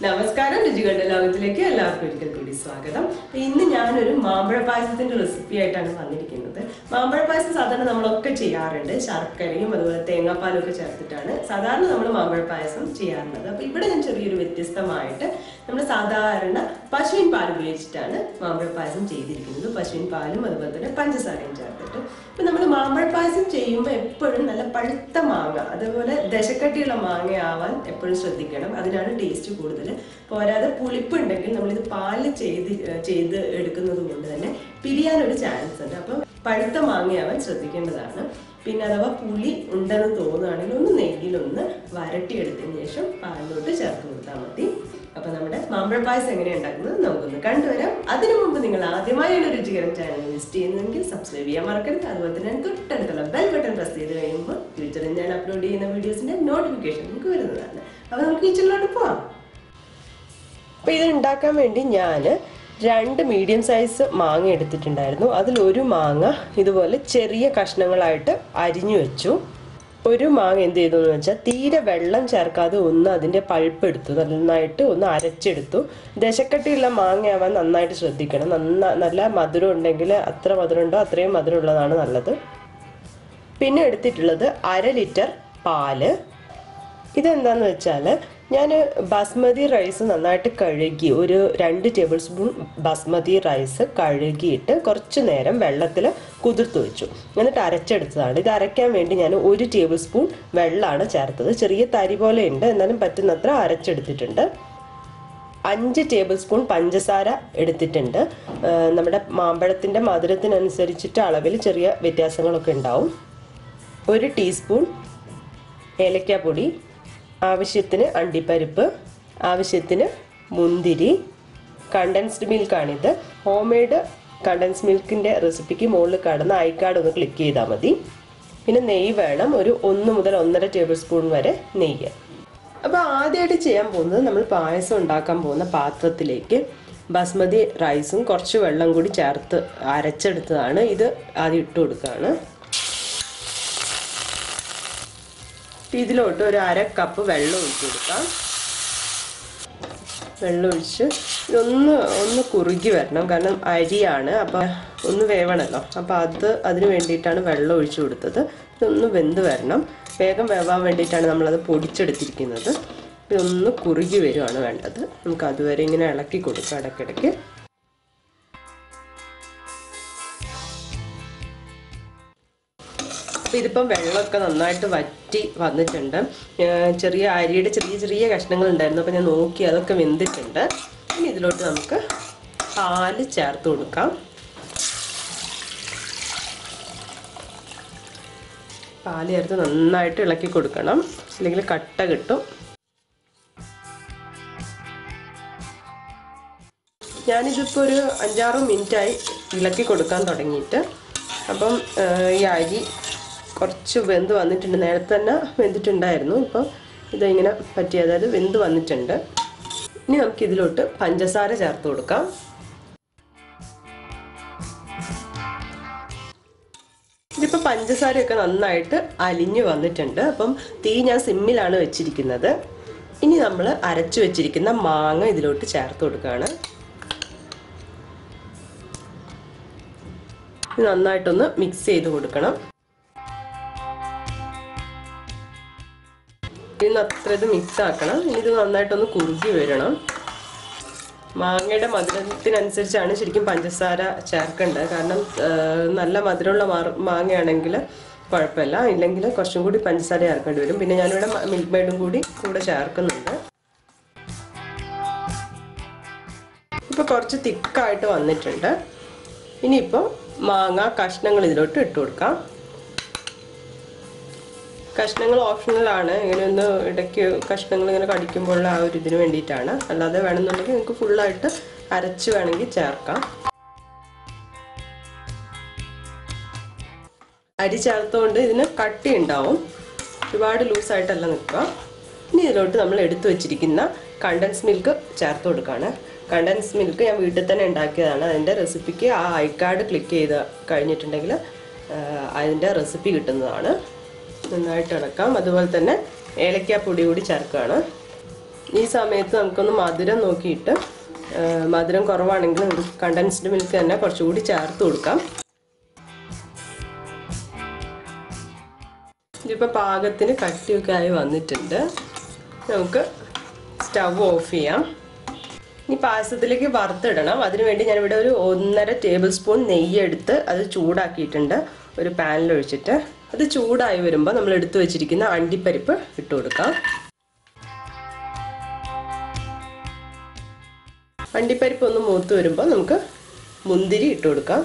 നമസ്കാരം രുചികളുടെ ലോകത്തിലേക്ക് എല്ലാവർക്കും ഒരിക്കൽ കൂടി സ്വാഗതം അപ്പൊ ഇന്ന് ഞാനൊരു മാമ്പഴ പായസത്തിന്റെ റെസിപ്പി ആയിട്ടാണ് വന്നിരിക്കുന്നത് മാമ്പഴ പായസം സാധാരണ നമ്മളൊക്കെ ചെയ്യാറുണ്ട് ശർക്കരയും അതുപോലെ തേങ്ങാപ്പാലും ഒക്കെ ചേർത്തിട്ടാണ് സാധാരണ നമ്മൾ മാമ്പഴ പായസം ചെയ്യാറുള്ളത് അപ്പൊ ഇവിടെ ഞാൻ ചെറിയൊരു വ്യത്യസ്തമായിട്ട് നമ്മൾ സാധാരണ പശുവിൻ പാൽ ഉപയോഗിച്ചിട്ടാണ് മാമ്പഴ പായസം ചെയ്തിരിക്കുന്നത് പശുവിൻ പാലും അതുപോലെ തന്നെ പഞ്ചസാരയും ചേർത്തിട്ട് ഇപ്പൊ നമ്മൾ മാമ്പഴ പായസം ചെയ്യുമ്പോൾ എപ്പോഴും നല്ല പഴുത്ത മാങ്ങ അതുപോലെ ദശക്കട്ടിയുള്ള മാങ്ങ ആവാൻ എപ്പോഴും ശ്രദ്ധിക്കണം അതിനാണ് ടേസ്റ്റ് കൂടുതൽ പോരാതെ പുളിപ്പ് ഉണ്ടെങ്കിൽ നമ്മളിത് പാല് ചെയ്ത് ചെയ്ത് എടുക്കുന്നത് കൊണ്ട് തന്നെ പിരിയാനൊരു ചാൻസ് ഉണ്ട് അപ്പം പഴുത്ത മാങ്ങയാവാൻ ശ്രദ്ധിക്കേണ്ടതാണ് പിന്നെ അഥവാ പുളി ഉണ്ടെന്ന് തോന്നുകയാണെങ്കിൽ ഒന്ന് നെയ്യിലൊന്ന് വരട്ടിയെടുത്തതിന് ശേഷം പാലിലോട്ട് ചേർത്ത് കൊടുത്താൽ മതി അപ്പൊ നമ്മുടെ മാമ്പഴ പായസം എങ്ങനെയാണ് ഉണ്ടാക്കുന്നത് നമുക്കൊന്ന് കണ്ടുവരാം അതിനു മുമ്പ് നിങ്ങൾ ആദ്യമായാണ് രുചികരം ചാനൽ വിസിറ്റ് ചെയ്യുന്നതെങ്കിൽ സബ്സ്ക്രൈബ് ചെയ്യാൻ മറക്കരുത് അതുപോലെ തന്നെ തൊട്ടടുത്തുള്ള ബെൽ ബട്ടൺ പ്രസ് ചെയ്ത് കഴിയുമ്പോൾ ഫ്യൂച്ചറിൽ ഞാൻ അപ്ലോഡ് ചെയ്യുന്ന വീഡിയോസിന്റെ നോട്ടിഫിക്കേഷൻ നിങ്ങൾക്ക് വരുന്നതാണ് അപ്പൊ നമുക്ക് കിച്ചണിലോട്ട് പോവാം അപ്പൊ ഇത് ഉണ്ടാക്കാൻ വേണ്ടി ഞാൻ രണ്ട് മീഡിയം സൈസ് മാങ്ങ എടുത്തിട്ടുണ്ടായിരുന്നു അതിൽ ഒരു മാങ്ങ ഇതുപോലെ ചെറിയ കഷ്ണങ്ങളായിട്ട് അരിഞ്ഞു വെച്ചു ഒരു മാങ്ങ എന്ത് ചെയ്തു എന്ന് വെച്ചാൽ തീരെ വെള്ളം ചേർക്കാതെ ഒന്ന് അതിൻ്റെ പൾപ്പ് എടുത്തു നന്നായിട്ട് ഒന്ന് അരച്ചെടുത്തു ദശക്കട്ടിയുള്ള മാങ്ങയാവാൻ നന്നായിട്ട് ശ്രദ്ധിക്കണം നന്ന നല്ല മധുരം ഉണ്ടെങ്കിൽ അത്ര മധുരം ഉണ്ടോ അത്രയും മധുരം ഉള്ളതാണ് നല്ലത് പിന്നെ എടുത്തിട്ടുള്ളത് അര ലിറ്റർ പാല് ഇതെന്താന്ന് വെച്ചാൽ ഞാൻ ബാസ്മതി റൈസ് നന്നായിട്ട് കഴുകി ഒരു രണ്ട് ടേബിൾ സ്പൂൺ ബാസ്മതി റൈസ് കഴുകിയിട്ട് കുറച്ച് നേരം വെള്ളത്തിൽ കുതിർത്ത് വെച്ചു എന്നിട്ട് അരച്ചെടുത്തതാണ് ഇത് അരയ്ക്കാൻ വേണ്ടി ഞാൻ ഒരു ടേബിൾ സ്പൂൺ വെള്ളമാണ് ചേർത്തത് ചെറിയ തരി പോലെ ഉണ്ട് എന്നാലും പറ്റുന്നത്ര അരച്ചെടുത്തിട്ടുണ്ട് അഞ്ച് ടേബിൾ സ്പൂൺ പഞ്ചസാര എടുത്തിട്ടുണ്ട് ആ, നമ്മുടെ മാമ്പഴത്തിൻ്റെ മധുരത്തിനനുസരിച്ചിട്ട് അളവിൽ ചെറിയ വ്യത്യാസങ്ങളൊക്കെ ഉണ്ടാവും ഒരു ടീസ്പൂൺ ഏലക്കാപ്പൊടി ആവശ്യത്തിന് അണ്ടിപ്പരിപ്പ് ആവശ്യത്തിന് മുന്തിരി കണ്ടൻസ്ഡ് മിൽക്കാണിത് ഹോം മെയ്ഡ് കണ്ടൻസ് മിൽക്കിൻ്റെ റെസിപ്പിക്ക് മുകളിൽ കടന്ന് ഐക്കാർഡ് ഒന്ന് ക്ലിക്ക് ചെയ്താൽ മതി പിന്നെ നെയ്യ് വേണം ഒരു ഒന്ന് മുതൽ ഒന്നര ടേബിൾ സ്പൂൺ വരെ നെയ്യ് അപ്പോൾ ആദ്യമായിട്ട് ചെയ്യാൻ പോകുന്നത് നമ്മൾ പായസം ഉണ്ടാക്കാൻ പോകുന്ന പാത്രത്തിലേക്ക് ബസ്മതി റൈസും കുറച്ച് വെള്ളം കൂടി ചേർത്ത് അരച്ചെടുത്തതാണ് ഇത് ആദ്യം ഇട്ട് കൊടുക്കുകയാണ് ഇതിലോട്ട് ഒരു അര കപ്പ് വെള്ളം ഒഴിച്ച് കൊടുക്കാം വെള്ളം ഒഴിച്ച് ഇതൊന്ന് ഒന്ന് കുറുകി വരണം കാരണം അരിയാണ് അപ്പം ഒന്ന് വേവണമല്ലോ അപ്പം അത് അതിന് വേണ്ടിയിട്ടാണ് വെള്ളം ഒഴിച്ചു കൊടുത്തത് ഇതൊന്ന് വെന്ത് വരണം വേഗം വേവാൻ വേണ്ടിയിട്ടാണ് നമ്മളത് പൊടിച്ചെടുത്തിരിക്കുന്നത് ഇതൊന്ന് കുറുകി വരുവാണ് വേണ്ടത് നമുക്ക് അതുവരെ ഇങ്ങനെ ഇളക്കി കൊടുക്കാം ഇടയ്ക്കിടയ്ക്ക് അപ്പോൾ ഇതിപ്പം വെള്ളമൊക്കെ നന്നായിട്ട് വറ്റി വന്നിട്ടുണ്ട് ഏർ ചെറിയ അരിയുടെ ചെറിയ ചെറിയ കഷ്ണങ്ങൾ ഉണ്ടായിരുന്നു അപ്പോൾ ഞാൻ നോക്കി അതൊക്കെ വെന്തിട്ടുണ്ട് ഇനി ഇതിലോട്ട് നമുക്ക് പാല് ചേർത്ത് കൊടുക്കാം പാല് ചേർത്ത് നന്നായിട്ട് ഇളക്കി കൊടുക്കണം അല്ലെങ്കിൽ കട്ട കിട്ടും ഞാനിതിപ്പോൾ ഒരു അഞ്ചാറ് മിനിറ്റായി ഇളക്കി കൊടുക്കാൻ തുടങ്ങിയിട്ട് അപ്പം ഏർ, ഈ അരി കുറച്ച് വെന്ത് വന്നിട്ടുണ്ട് നേരത്തെ തന്നെ വെന്തിട്ടുണ്ടായിരുന്നു ഇപ്പം ഇതിങ്ങനെ പറ്റി അതായത് വെന്ത് വന്നിട്ടുണ്ട് ഇനി നമുക്ക് ഇതിലോട്ട് പഞ്ചസാര ചേർത്ത് കൊടുക്കാം ഇതിപ്പോൾ പഞ്ചസാരയൊക്കെ നന്നായിട്ട് അലിഞ്ഞു വന്നിട്ടുണ്ട് അപ്പം തീ ഞാൻ സിമ്മിലാണ് വെച്ചിരിക്കുന്നത് ഇനി നമ്മൾ അരച്ചു വെച്ചിരിക്കുന്ന മാങ്ങ ഇതിലോട്ട് ചേർത്ത് കൊടുക്കുകയാണ് ഇത് നന്നായിട്ടൊന്ന് മിക്സ് ചെയ്ത് കൊടുക്കണം ഇതിന് അത്ര ഇത് മിക്സ് ആക്കണം ഇനി ഇത് നന്നായിട്ടൊന്ന് കുറുകി വരണം മാങ്ങയുടെ മധുരത്തിനനുസരിച്ചാണ് ശരിക്കും പഞ്ചസാര ചേർക്കേണ്ടത് കാരണം ആ, നല്ല മധുരമുള്ള മാർ- മാങ്ങയാണെങ്കിൽ കുഴപ്പമില്ല ഇല്ലെങ്കിൽ കുറച്ചും കൂടി പഞ്ചസാര ചേർക്കേണ്ടി വരും പിന്നെ ഞാനിവിടെ മിൽക്ക് മെയ്ഡും കൂടി കൂടെ ചേർക്കുന്നുണ്ട് ഇപ്പോൾ കുറച്ച് തിക്കായിട്ട് വന്നിട്ടുണ്ട് ഇനിയിപ്പോൾ മാങ്ങ കഷ്ണങ്ങൾ ഇതിലോട്ട് ഇട്ട് കൊടുക്കാം കഷ്ണങ്ങൾ ഓപ്ഷണലാണ് ഇങ്ങനെ ഒന്ന് ഇടയ്ക്ക് കഷ്ണങ്ങൾ ഇങ്ങനെ കടിക്കുമ്പോഴുള്ള ആ ഒരു ഇതിന് വേണ്ടിയിട്ടാണ് അല്ലാതെ വേണമെന്നുണ്ടെങ്കിൽ നിങ്ങൾക്ക് ഫുള്ളായിട്ട് അരച്ച് വേണമെങ്കിൽ ചേർക്കാം അരി ചേർത്തുകൊണ്ട് ഇതിന് കട്ടി ഉണ്ടാവും ഒരുപാട് ലൂസായിട്ടല്ല നിൽക്കുക ഇനി ഇതിലോട്ട് നമ്മൾ എടുത്തു വെച്ചിരിക്കുന്ന കണ്ടൻസ് മിൽക്ക് ചേർത്ത് കൊടുക്കുകയാണ് കണ്ടൻസ് മിൽക്ക് ഞാൻ വീട്ടിൽ തന്നെ ഉണ്ടാക്കിയതാണ് അതിൻ്റെ റെസിപ്പിക്ക് ആ ഐ കാർഡ് ക്ലിക്ക് ചെയ്ത് കഴിഞ്ഞിട്ടുണ്ടെങ്കിൽ അതിൻ്റെ റെസിപ്പി കിട്ടുന്നതാണ് നന്നായിട്ട് ഇളക്കാം അതുപോലെ തന്നെ ഏലക്കാപ്പൊടി കൂടി ചേർക്കുകയാണ് ഈ സമയത്ത് നമുക്കൊന്ന് മധുരം നോക്കിയിട്ട് ആ, മധുരം കുറവാണെങ്കിൽ നമുക്ക് കണ്ടൻസ്ഡ് മിൽക്ക് തന്നെ കുറച്ചുകൂടി ചേർത്ത് കൊടുക്കാം ഇതിപ്പോൾ പാകത്തിന് കട്ടിയൊക്കെ ആയി വന്നിട്ടുണ്ട് നമുക്ക് സ്റ്റവ് ഓഫ് ചെയ്യാം ഇനി പായസത്തിലേക്ക് വറുത്തിടണം അതിനുവേണ്ടി ഞാനിവിടെ ഒരു ഒന്നര ടേബിൾ സ്പൂൺ നെയ്യ് എടുത്ത് അത് ചൂടാക്കിയിട്ടുണ്ട് ഒരു പാനിൽ ഒഴിച്ചിട്ട് അത് ചൂടായി വരുമ്പോൾ നമ്മൾ എടുത്തു വെച്ചിരിക്കുന്ന അണ്ടിപ്പരിപ്പ് ഇട്ട് കൊടുക്കാം അണ്ടിപ്പരിപ്പ് ഒന്ന് മൂത്ത് വരുമ്പോൾ നമുക്ക് മുന്തിരി ഇട്ട് കൊടുക്കാം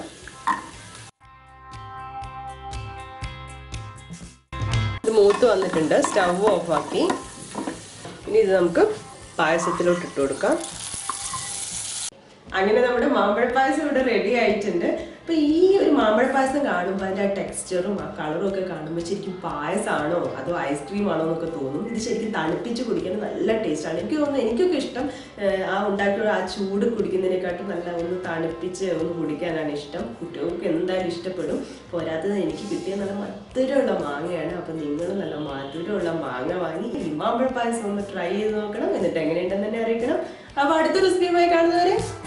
ഇത് മൂത്ത് വന്നിട്ടുണ്ട് സ്റ്റവ് ഓഫ് ആക്കി ഇനി ഇത് നമുക്ക് പായസത്തിലോട്ട് ഇട്ട് കൊടുക്കാം അങ്ങനെ നമ്മുടെ മാമ്പഴ പായസം ഇവിടെ റെഡി ആയിട്ടുണ്ട് അപ്പൊ ഈ ഒരു മാമ്പഴ പായസം കാണുമ്പോൾ അതിന്റെ ആ ടെക്സ്ചറും ആ കളറും ഒക്കെ കാണുമ്പോൾ ശരിക്കും പായസമാണോ അതോ ഐസ്ക്രീം ആണോ എന്നൊക്കെ തോന്നും ഇത് ശരിക്കും തണുപ്പിച്ച് കുടിക്കാൻ നല്ല ടേസ്റ്റാണ് എനിക്ക് തോന്നുന്നു എനിക്കൊക്കെ ഇഷ്ടം ഏഹ്, ആ ഉണ്ടാക്കിയ ആ ചൂട് കുടിക്കുന്നതിനെക്കാട്ടും നല്ല ഒന്ന് തണുപ്പിച്ച് ഒന്ന് കുടിക്കാനാണ് ഇഷ്ടം കുട്ടികൾക്ക് എന്തായാലും ഇഷ്ടപ്പെടും പോരാത്തത് എനിക്ക് കിട്ടിയ നല്ല മധുരമുള്ള മാങ്ങയാണ് അപ്പൊ നിങ്ങൾ നല്ല മധുരമുള്ള മാങ്ങ വാങ്ങി ഈ മാമ്പഴ പായസം ഒന്ന് ട്രൈ ചെയ്ത് നോക്കണം എന്നിട്ട് എങ്ങനെയുണ്ടെന്ന് തന്നെ അറിയിക്കണം അപ്പൊ അടുത്ത റെസിപ്പിയുമായി കാണുന്നവരെ